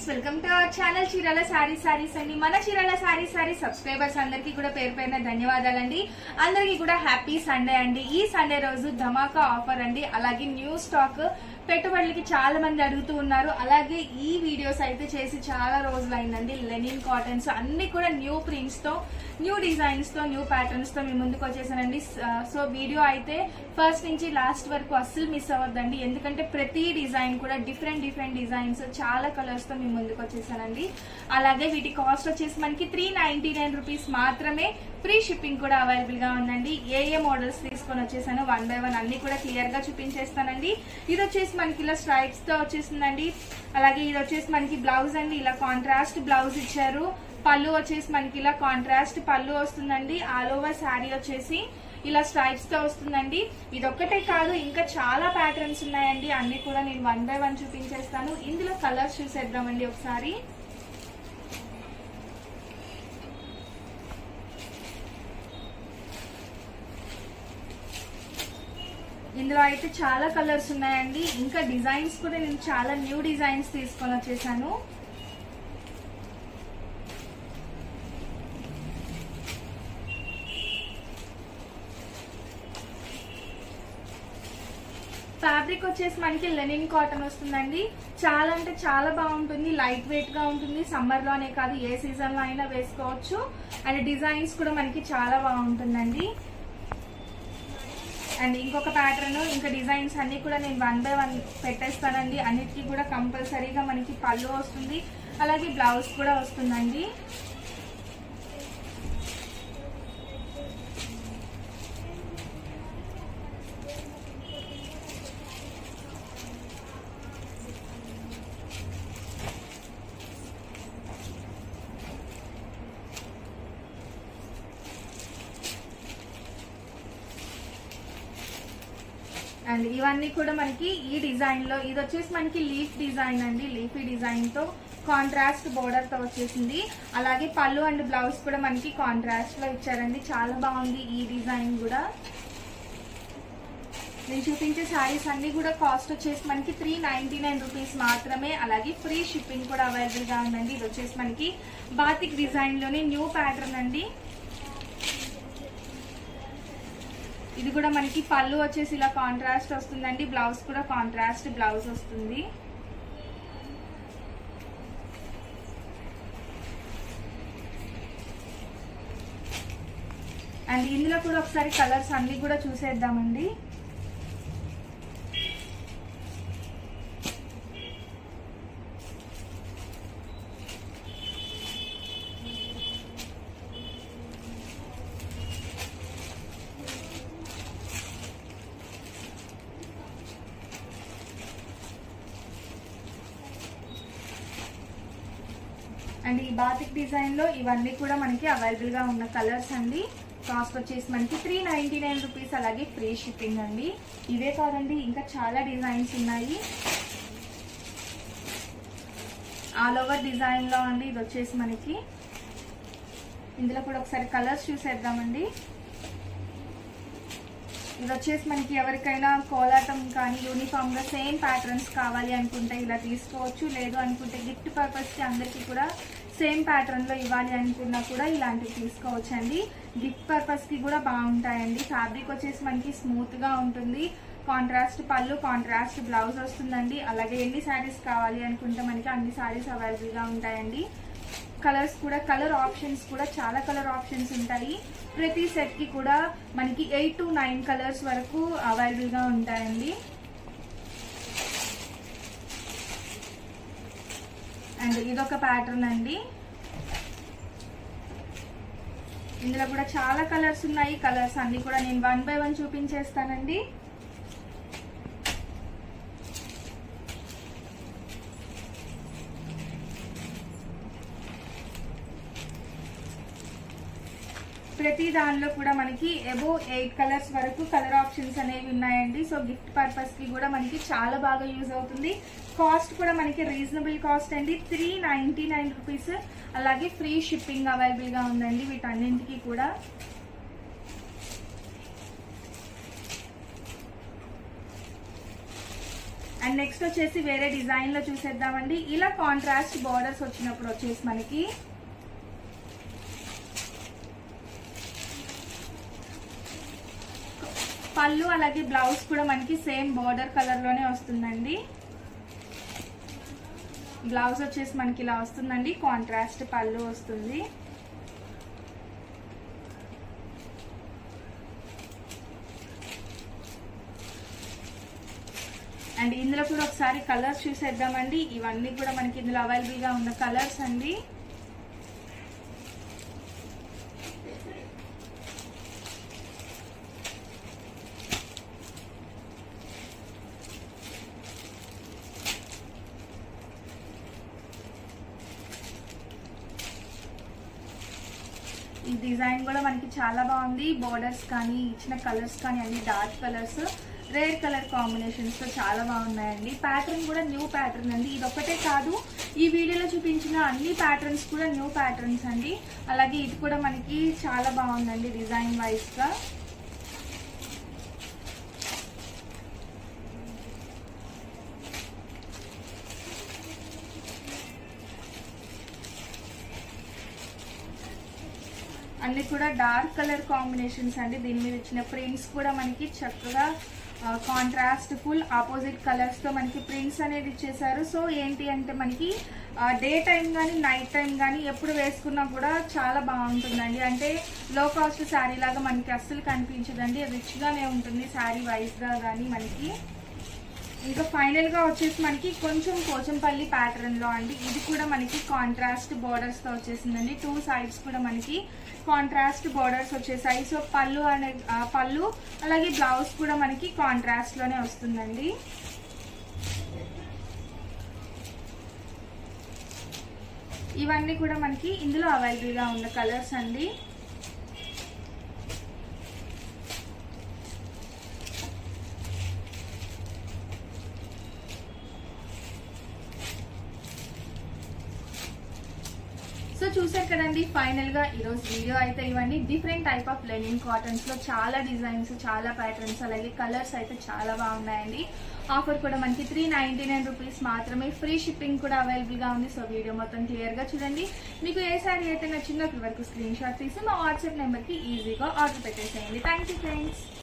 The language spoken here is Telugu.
friends welcome to our channel Chirala sari saris అండి మన చీరాల సారీ సారీ సబ్స్క్రైబర్స్ అందరికీ కూడా పేరు పేరున ధన్యవాదాలండి అందరికీ కూడా హ్యాపీ సండే అండి ఈ సండే రోజు ధమాకా ఆఫర్ అండి అలాగే న్యూ స్టాక్ పెట్టుబడులకి చాలా మంది అడుగుతూ ఉన్నారు అలాగే ఈ వీడియోస్ అయితే చేసి చాలా రోజులు అయిందండి లెనిన్ కాటన్స్ అన్ని కూడా న్యూ ప్రింట్స్ తో న్యూ డిజైన్స్ తో న్యూ ప్యాటర్న్స్ తో మీ ముందుకు వచ్చేసానండి సో వీడియో అయితే ఫస్ట్ నుంచి లాస్ట్ వరకు అస్సలు మిస్ అవ్వద్దండి ఎందుకంటే ప్రతి డిజైన్ కూడా డిఫరెంట్ డిఫరెంట్ డిజైన్స్ చాలా కలర్స్ తో మీ ముందుకు వచ్చేసానండి అలాగే వీటి కాస్ట్ వచ్చేసి మనకి త్రీ నైన్టీ నైన్ రూపీస్ మాత్రమే ఫ్రీ షిప్పింగ్ కూడా అవైలబుల్ గా ఉందండి ఏ ఏ మోడల్స్ తీసుకొని వచ్చేసాను వన్ బై వన్ అన్ని కూడా క్లియర్ గా చూపించేస్తానండి ఇది వచ్చేసి మనకి ఇలా స్ట్రైప్స్ తో వచ్చేసిందండి అలాగే ఇది వచ్చేసి మనకి బ్లౌజ్ అండి ఇలా కాంట్రాస్ట్ బ్లౌజ్ ఇచ్చారు పళ్ళు వచ్చేసి మనకి ఇలా కాంట్రాస్ట్ పళ్ళు వస్తుందండి ఆల్ ఓవర్ శారీ వచ్చేసి ఇలా స్ట్రైప్స్ తో వస్తుందండి ఇది ఒక్కటే కాదు ఇంకా చాలా ప్యాటర్న్స్ ఉన్నాయండి అన్ని కూడా నేను వన్ బై వన్ చూపించేస్తాను ఇందులో కలర్స్ చూసేద్దామండి ఒకసారి ఇందులో అయితే చాలా కలర్స్ ఉన్నాయండి ఇంకా డిజైన్స్ కూడా నేను చాలా న్యూ డిజైన్స్ తీసుకొని వచ్చేసాను ఫ్యాబ్రిక్ వచ్చేసి మనకి లెనిన్ కాటన్ వస్తుందండి చాలా అంటే చాలా బాగుంటుంది లైట్ వెయిట్ గా ఉంటుంది సమ్మర్ లోనే కాదు ఏ సీజన్ లో అయినా వేసుకోవచ్చు అండ్ డిజైన్స్ కూడా మనకి చాలా బాగుంటుందండి అండ్ ఇంకొక ప్యాటర్న్ ఇంకా డిజైన్స్ అన్ని కూడా నేను వన్ బై వన్ పెట్టేస్తానండి అన్నిటికీ కూడా కంపల్సరీగా మనకి పళ్ళు వస్తుంది అలాగే బ్లౌజ్ కూడా వస్తుందండి అండ్ ఇవన్నీ కూడా మనకి ఈ డిజైన్ లో ఇది వచ్చేసి మనకి లీఫ్ డిజైన్ అండి లీఫీ డిజైన్ తో కాంట్రాస్ట్ బోర్డర్ తో వచ్చేసింది అలాగే పళ్ళు అండ్ బ్లౌజ్ కూడా మనకి కాంట్రాస్ట్ లో ఇచ్చారండి చాలా బాగుంది ఈ డిజైన్ కూడా నేను చూపించే శారీస్ అన్ని కూడా కాస్ట్ వచ్చేసి మనకి త్రీ నైన్టీ నైన్ రూపీస్ మాత్రమే అలాగే ఫ్రీ షిప్పింగ్ కూడా అవైలబుల్ గా ఉందండి ఇది వచ్చేసి మనకి బాతిక్ డిజైన్ లోనే న్యూ ప్యాటర్న్ అండి ఇది కూడా మనకి పళ్ళు వచ్చేసి ఇలా కాంట్రాస్ట్ వస్తుందండి బ్లౌజ్ కూడా కాంట్రాస్ట్ బ్లౌజ్ వస్తుంది అండ్ ఇందులో కూడా ఒకసారి కలర్స్ అన్ని కూడా చూసేద్దామండి అండ్ ఈ బాతిక్ డిజైన్ లో ఇవన్నీ కూడా మనకి అవైలబుల్ గా ఉన్న కలర్స్ అండి కాస్ట్ వచ్చేసి మనకి త్రీ నైన్టీ నైన్ రూపీస్ అలాగే ఫ్రీ షిప్పింగ్ అండి ఇవే కాదండి ఇంకా చాలా డిజైన్స్ ఉన్నాయి ఆల్ ఓవర్ డిజైన్ లో అండి ఇది వచ్చేసి మనకి ఇందులో కూడా ఒకసారి కలర్స్ చూసేద్దామండి ఇది వచ్చేసి మనకి ఎవరికైనా కోలాటం కానీ యూనిఫామ్ గా సేమ్ ప్యాటర్న్స్ కావాలి అనుకుంటే ఇలా తీసుకోవచ్చు లేదు అనుకుంటే గిఫ్ట్ పర్పస్ కి అందరికి కూడా సేమ్ ప్యాటర్న్ లో ఇవ్వాలి అనుకున్నా కూడా ఇలాంటివి తీసుకోవచ్చు అండి గిఫ్ట్ పర్పస్ కి కూడా బాగుంటాయండి ఫ్యాబ్రిక్ వచ్చేసి మనకి స్మూత్ గా ఉంటుంది కాంట్రాస్ట్ పళ్ళు కాంట్రాస్ట్ బ్లౌజ్ వస్తుందండి అలాగే ఎన్ని శారీస్ కావాలి అనుకుంటే మనకి అన్ని శారీస్ అవైలబుల్ గా ఉంటాయండి కలర్స్ కూడా కలర్ ఆప్షన్స్ కూడా చాలా కలర్ ఆప్షన్స్ ఉంటాయి ప్రతి సెట్ కి కూడా మనకి ఎయిట్ టు నైన్ కలర్స్ వరకు అవైలబుల్ గా ఉంటాయండి అండ్ ఇదొక ప్యాటర్న్ అండి ఇందులో కూడా చాలా కలర్స్ ఉన్నాయి కలర్స్ అన్ని కూడా నేను వన్ బై వన్ చూపించేస్తానండి ప్రతి దానిలో కూడా మనకి ఎబో ఎయిట్ కలర్స్ వరకు కలర్ ఆప్షన్స్ అనేవి ఉన్నాయండి సో గిఫ్ట్ పర్పస్ కి కూడా మనకి చాలా బాగా యూజ్ అవుతుంది కాస్ట్ కూడా మనకి రీజనబుల్ కాస్ట్ అండి త్రీ నైన్టీ నైన్ రూపీస్ అలాగే ఫ్రీ షిప్పింగ్ అవైలబుల్ గా ఉందండి వీటన్నింటికి కూడా అండ్ నెక్స్ట్ వచ్చేసి వేరే డిజైన్ లో చూసేద్దామండి ఇలా కాంట్రాస్ట్ బార్డర్స్ వచ్చినప్పుడు వచ్చేసి మనకి పళ్ళు అలాగే బ్లౌజ్ కూడా మనకి సేమ్ బార్డర్ కలర్ లోనే వస్తుందండి బ్లౌజ్ వచ్చేసి మనకి ఇలా వస్తుందండి కాంట్రాస్ట్ పళ్ళు వస్తుంది అండ్ ఇందులో కూడా ఒకసారి కలర్స్ చూసేద్దామండి ఇవన్నీ కూడా మనకి ఇందులో అవైలబుల్ గా ఉన్న కలర్స్ అండి ఈ డిజైన్ కూడా మనకి చాలా బాగుంది బోర్డర్స్ కానీ ఇచ్చిన కలర్స్ కానీ అన్ని dark colours rare colour combinations తో చాలా బాగున్నాయండి ప్యాటర్న్ కూడా న్యూ ప్యాటర్న్ అండి ఇది ఒకటే కాదు ఈ వీడియోలో చూపించిన అన్ని ప్యాటర్న్స్ కూడా న్యూ ప్యాటర్న్స్ అండి అలాగే ఇది కూడా మనకి చాలా బాగుందండి డిజైన్ వైజ్ గా అన్ని కూడా డార్క్ కలర్ కాంబినేషన్స్ అండి దీని మీద ఇచ్చిన ప్రింట్స్ కూడా మనకి చక్కగా కాంట్రాస్ట్ ఫుల్ ఆపోజిట్ కలర్స్ తో మనకి ప్రింట్స్ అనేది ఇచ్చేసారు సో ఏంటి అంటే మనకి డే టైం కానీ నైట్ టైం కానీ ఎప్పుడు వేసుకున్నా కూడా చాలా బాగుంటుందండి అంటే లో కాస్ట్ శారీ లాగా మనకి అస్సలు కనిపించదండి రిచ్ గానే ఉంటుంది శారీ వైజ్ గా కానీ మనకి ఇంకా ఫైనల్ గా వచ్చేసి మనకి కొంచెం పోచంపల్లి ప్యాటర్న్ లో అండి ఇది కూడా మనకి కాంట్రాస్ట్ బోర్డర్స్ తో వచ్చేసిందండి టూ సైడ్స్ కూడా మనకి కాంట్రాస్ట్ బోర్డర్స్ వచ్చేసాయి సో పళ్ళు అనే ఆ, పళ్ళు అలాగే బ్లౌజ్ కూడా మనకి కాంట్రాస్ట్ లోనే వస్తుందండి ఇవన్నీ కూడా మనకి ఇందులో అవైలబుల్ గా ఉన్న కలర్స్ అండి సో చూసారు కదండి ఫైనల్ గా ఈరోజు వీడియో అయితే ఇవ్వండి different type of linen cottons లో చాలా డిజైన్స్ చాలా ప్యాటర్న్స్ అలాగే కలర్స్ అయితే చాలా బాగున్నాయండి ఆఫర్ కూడా మనకి త్రీ నైన్టీ నైన్ రూపీస్ మాత్రమే ఫ్రీ షిప్పింగ్ కూడా అవైలబుల్ గా ఉంది సో వీడియో మొత్తం క్లియర్ గా చూడండి మీకు ఏ సారీ అయితే నచ్చిందో అక్కడి వరకు స్క్రీన్ షాట్ తీసి మా వాట్సాప్ నెంబర్ కి ఈజీగా ఆర్డర్ పెట్టేసేయండి థ్యాంక్ యూ ఫ్రెండ్స్